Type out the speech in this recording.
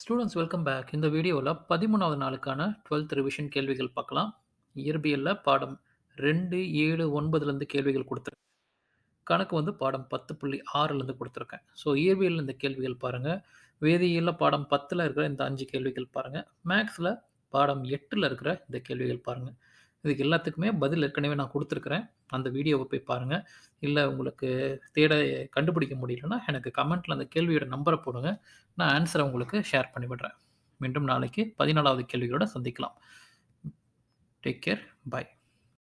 students welcome back இந்த வீடியோவில் பதிமூணாவது நாளுக்கான டுவெல்த் ரிவிஷன் கேள்விகள் பார்க்கலாம் இயற்பியலில் பாடம் ரெண்டு ஏழு ஒன்பதுலேருந்து கேள்விகள் கொடுத்துருக்கேன் கணக்கு வந்து பாடம் பத்து புள்ளி ஆறுலேருந்து கொடுத்துருக்கேன் ஸோ இயற்பியலில் இந்த கேள்விகள் பாருங்கள் வேதியியலில் பாடம் பத்தில் இருக்கிற இந்த அஞ்சு கேள்விகள் பாருங்கள் மேக்ஸில் பாடம் எட்டில் இருக்கிற இந்த கேள்விகள் பாருங்கள் இதுக்கு எல்லாத்துக்குமே பதில் ஏற்கனவே நான் கொடுத்துருக்குறேன் அந்த வீடியோவை போய் பாருங்கள் இல்லை உங்களுக்கு தேட கண்டுபிடிக்க முடியலன்னா எனக்கு கமெண்ட்டில் அந்த கேள்வியோட நம்பரை போடுங்க நான் ஆன்சரை உங்களுக்கு ஷேர் பண்ணி விடுறேன் மீண்டும் நாளைக்கு பதினாலாவது கேள்விகளோட சந்திக்கலாம் டேக் கேர் பாய்